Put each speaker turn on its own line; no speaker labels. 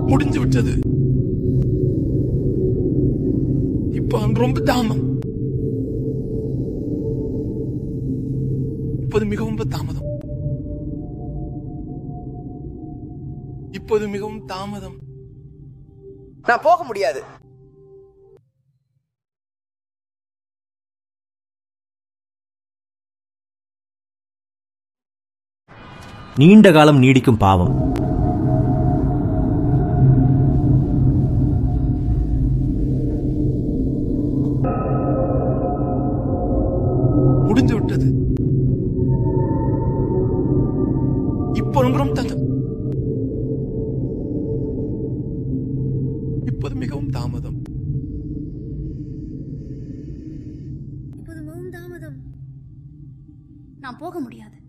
முடிஞ்சு விட்டது இப்போ ரொம்ப தாமம் இப்போது மிகவும் தாமதம் இப்போது மிகவும் தாமதம்
நான் போக முடியாது
நீண்ட காலம் நீடிக்கும் பாவம்
முடிஞ்சு விட்டது இப்போ ரொம்ப தாமதம் இப்போது மிகவும் தாமதம்
இப்போது மிகவும் தாமதம் நான் போக முடியாது